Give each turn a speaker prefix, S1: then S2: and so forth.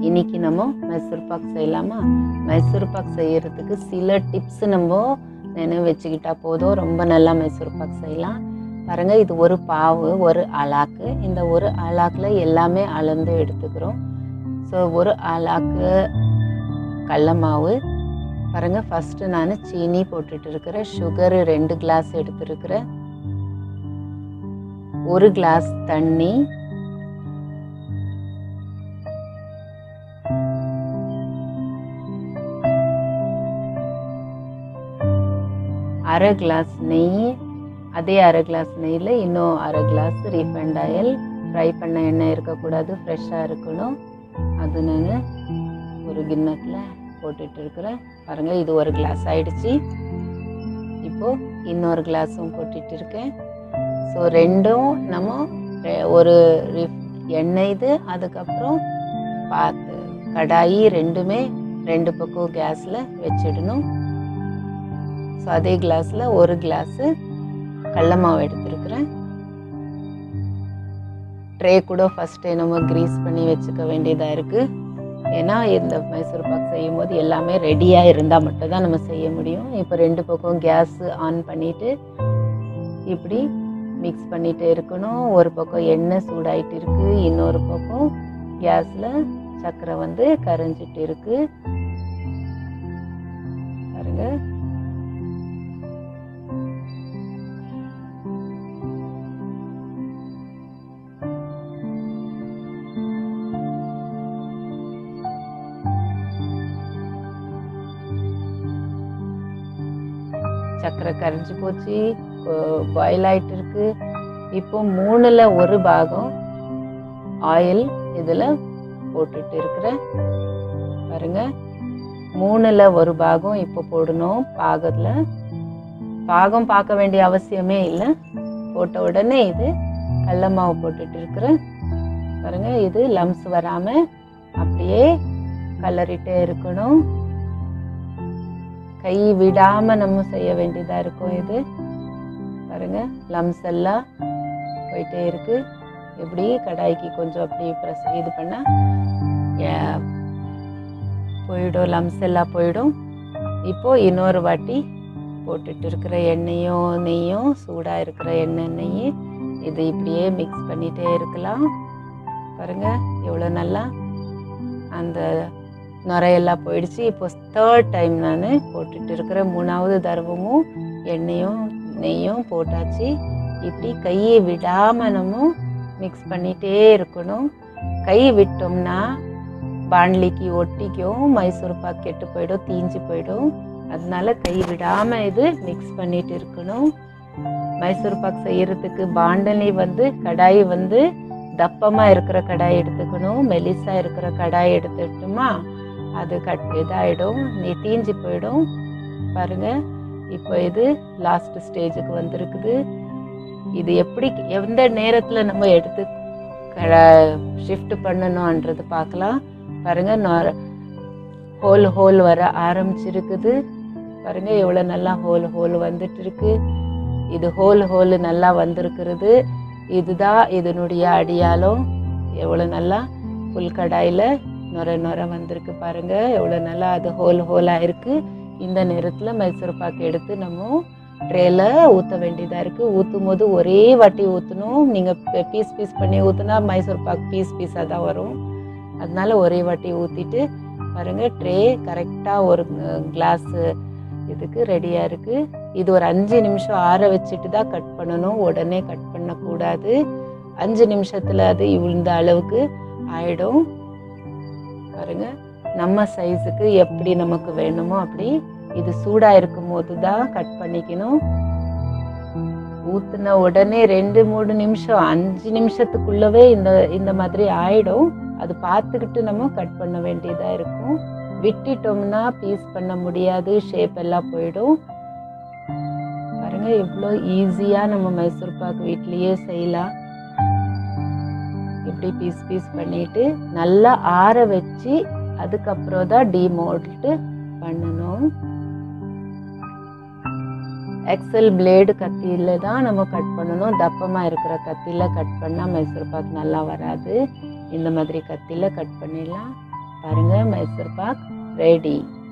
S1: இன்னைக்கு நம்ம மைசூர் பாக் செய்யலாமா மைசூர் பாக் செய்யறதுக்கு சில டிப்ஸ் நம்ம நினைவு வச்சுக்கிட்டா போதும் ரொம்ப நல்லா மைசூர் பாக் செய்யலாம் பாருங்க இது ஒரு பாவு ஒரு அலாக்கு இந்த ஒரு அலாக்கில் எல்லாமே அளந்து எடுத்துக்கிறோம் ஸோ ஒரு அலாக்கு கடல மாவு பாருங்க ஃபஸ்ட்டு நான் சீனி போட்டுட்டு இருக்கிறேன் சுகரு ரெண்டு கிளாஸ் எடுத்துருக்கிறேன் ஒரு கிளாஸ் தண்ணி அரை கிளாஸ் நெய் அதே அரை கிளாஸ் நெய்யில் இன்னும் அரை கிளாஸ் ரீஃபைண்ட் ஆயில் ஃப்ரை பண்ண எண்ணெய் இருக்கக்கூடாது ஃப்ரெஷ்ஷாக இருக்கணும் அது நான் ஒரு கிண்ணத்தில் போட்டுட்டு இருக்கிறேன் பாருங்கள் இது ஒரு கிளாஸ் ஆயிடுச்சு இப்போது இன்னொரு கிளாஸும் போட்டுட்டு இருக்கேன் ஸோ ரெண்டும் நம்ம ரெ- ஒரு ரிஃப் எண்ணெய் இது அதுக்கப்புறம் பார்த்து கடாயி ரெண்டுமே ரெண்டு பக்கம் கேஸில் வச்சிடணும் ஸோ அதே கிளாஸில் ஒரு கிளாஸு கடல மாவு எடுத்துருக்குறேன் ட்ரே கூட ஃபஸ்ட்டே நம்ம க்ரீஸ் பண்ணி வச்சுக்க வேண்டியதாக இருக்குது ஏன்னா இந்த மைசூர் பாக் செய்யும் போது எல்லாமே ரெடியாக இருந்தால் மட்டும்தான் நம்ம செய்ய முடியும் இப்போ ரெண்டு பக்கம் கேஸ் ஆன் பண்ணிவிட்டு இப்படி மிக்ஸ் பண்ணிகிட்டே இருக்கணும் ஒரு பக்கம் எண்ணெய் சூடாயிட்டு இருக்கு இன்னொரு பக்கம் கேஸில் சர்க்கரை வந்து கரைஞ்சிட்டு இருக்கு பாருங்க சர்க்கரை கரைஞ்சி போச்சு பாயில் ஆயிட்டு இருக்கு இப்போ மூணுல ஒரு பாகம் ஆயில் இதுல போட்டுட்டு இருக்கிறேன் பாருங்க மூணுல ஒரு பாகம் இப்போ போடணும் பாகத்துல பாகம் பார்க்க வேண்டிய அவசியமே இல்லை போட்ட உடனே இது கடல மாவு போட்டுட்டு இருக்கிறேன் பாருங்க இது லம்ஸ் வராம அப்படியே கலரிட்டே இருக்கணும் கை விடாம நம்ம செய்ய வேண்டியதா இருக்கும் இது பாருங்க லம்ஸ் எல்லாம் போயிட்டே இருக்கு எப்படி கடாய்க்கு கொஞ்சம் அப்படி ப்ரெஸ் இது பண்ணா ஏ- போயிடும் லம்ஸ் எல்லாம் போயிடும் இப்போ இன்னொரு வாட்டி போட்டுட்டு இருக்கிற எண்ணெயும் நெய்யும் சூடாக இருக்கிற எண்ணெய் நெய் இது இப்படியே மிக்ஸ் பண்ணிட்டே இருக்கலாம் பாருங்க எவ்வளோ நல்லா அந்த நுரையெல்லாம் போயிடுச்சு இப்போ தேர்ட் டைம் நான் போட்டுட்டு இருக்கிற மூணாவது தடவமும் எண்ணெயும் நெய்யும் போட்டாச்சு இப்படி கையை விடாமல் நம்ம மிக்ஸ் பண்ணிகிட்டே இருக்கணும் கை விட்டோம்னா பாண்லிக்கு ஒட்டிக்கும் மைசூர் பாக் கெட்டு போயிடும் தீஞ்சு போயிடும் அதனால கை விடாமல் இது மிக்ஸ் பண்ணிட்டு இருக்கணும் மைசூர் பாக் செய்யறதுக்கு பாண்டலி வந்து கடாய் வந்து தப்பமாக இருக்கிற கடாய் எடுத்துக்கணும் மெலிசா இருக்கிற கடாய் எடுத்துட்டோமா அது கட் இதாயிடும் நீ தீஞ்சு போயிடும் பாருங்க இப்போ இது லாஸ்ட் ஸ்டேஜுக்கு வந்திருக்குது இது எப்படி எந்த நேரத்தில் நம்ம எடுத்து ஷிஃப்ட் பண்ணணுன்றது பார்க்கலாம் பாருங்க ஹோல் ஹோல் வர ஆரம்பிச்சிருக்குது பாருங்க எவ்வளோ நல்லா ஹோல் ஹோல் வந்துட்டு இருக்கு இது ஹோல் ஹோல் நல்லா வந்திருக்கிறது இதுதான் இதனுடைய அடியாலும் எவ்வளோ நல்லா புல் கடாயில் நுர நுர வந்திருக்கு பாருங்க எவ்வளோ நல்லா அது ஹோல் ஹோலாக இருக்கு இந்த நேரத்தில் மைசூர் பாக்கு எடுத்து நம்ம ட்ரேல ஊற்ற வேண்டியதாக இருக்குது ஊற்றும் போது ஒரே வாட்டி ஊற்றணும் நீங்கள் பீஸ் பீஸ் பண்ணி ஊற்றுனா மைசூர் பாக் பீஸ் பீஸாக தான் வரும் அதனால ஒரே வாட்டி ஊற்றிட்டு பாருங்க ட்ரே கரெக்டாக ஒரு கிளாஸ் இதுக்கு ரெடியாக இருக்குது இது ஒரு அஞ்சு நிமிஷம் ஆற வச்சுட்டு தான் கட் பண்ணணும் உடனே கட் பண்ணக்கூடாது அஞ்சு நிமிஷத்தில் அது இந்த அளவுக்கு ஆயிடும் பாருங்க நம்ம சைஸுக்கு எப்படி நமக்கு வேணுமோ அப்படி இது சூடாக இருக்கும் போது தான் கட் பண்ணிக்கணும் ஊத்துன உடனே ரெண்டு மூணு நிமிஷம் அஞ்சு நிமிஷத்துக்குள்ளவே இந்த இந்த மாதிரி ஆயிடும் அது பார்த்துக்கிட்டு நம்ம கட் பண்ண வேண்டியதா இருக்கும் விட்டுட்டோம்னா பீஸ் பண்ண முடியாது ஷேப் எல்லாம் போயிடும் பாருங்க இவ்வளோ ஈஸியா நம்ம மைசூர் பாக் வீட்லயே செய்யலாம் இப்படி பீஸ் பீஸ் பண்ணிட்டு நல்லா ஆற வச்சு அதுக்கப்புறம் தான் டீமோல்ட்டு பண்ணணும் எக்ஸல் பிளேடு கத்தியில தான் நம்ம கட் பண்ணணும் தப்பமாக இருக்கிற கத்தியில் கட் பண்ணால் மைசூர் பாக் நல்லா வராது இந்த மாதிரி கத்தியில் கட் பண்ணிடலாம் பாருங்கள் மைசூர் பாக் ரெடி